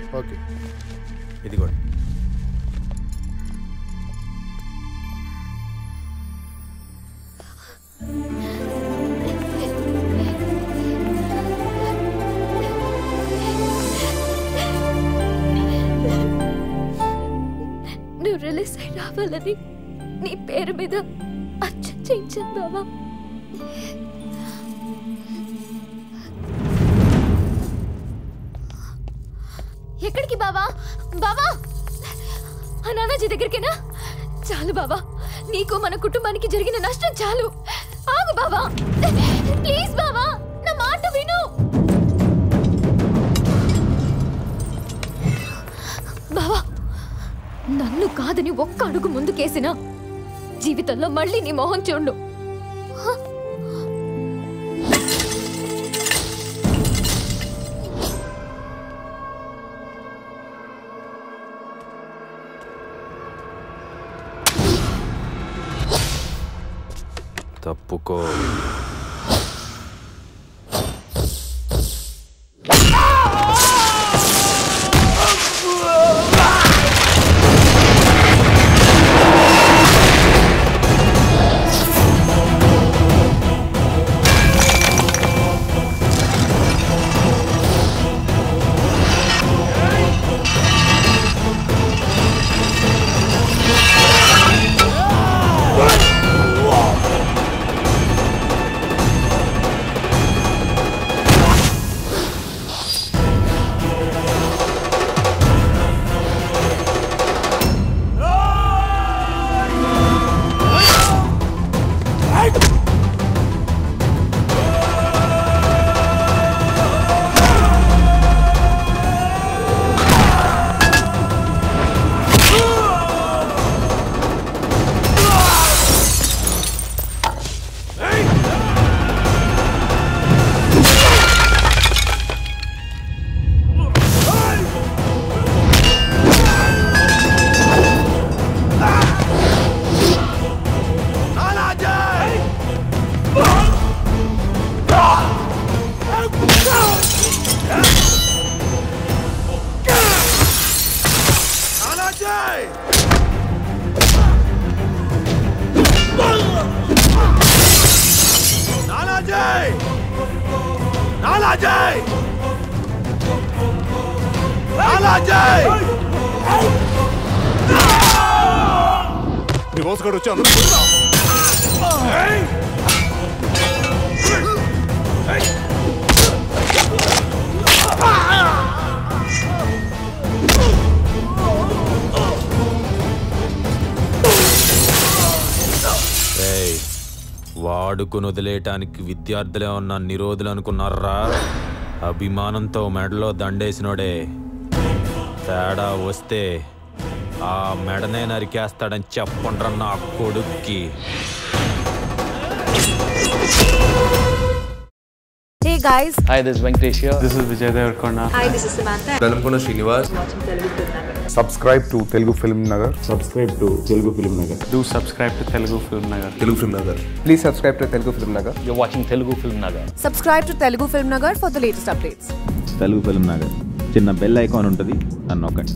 Okay ఇదిగోండి నువ్వు release అయి రావాలని నీ పేరు మీద అచ్చం చేయించాను బావా ఎక్కడికి బావా బావా ఆ నానాజీ దగ్గరికేనా చాలు బావా నీకు మన కుటుంబానికి జరిగిన నష్టం చాలు ఆగు బావా ప్లీజ్ బావా నా మాట విను బావా నన్ను కాదని ఒక్క అడుగు ముందుకేసినా జీవితంలో మళ్ళీ నీ మొహం చూడు తప్పుకో నీ బాస్ గారు వచ్చి అందరూ ఏయ్, వాడుకుని వదిలేయటానికి విద్యార్థులే ఉన్న నిరోధులు అనుకున్నారా అభిమానంతో మెడలో దండేసినోడే తేడా వస్తే ఆ మెడనే నరికేస్తాడని చెప్పండ్రా నా కొడుక్కి Hey guys, Hi, this is Venkatesh here. This is Vijay Devarkonda. Velankonda Srinivas subscribe to Telugu film Nagar subscribe to Telugu Film Nagar. Do subscribe to Telugu Film Nagar. Telugu film Nagar please subscribe to Telugu film Nagar You're watching Telugu Film Nagar. subscribe to Telugu Film Nagar for the latest updates. Telugu film Nagar చిన్న bell icon ఉంటుంది నన్ను నొక్కండి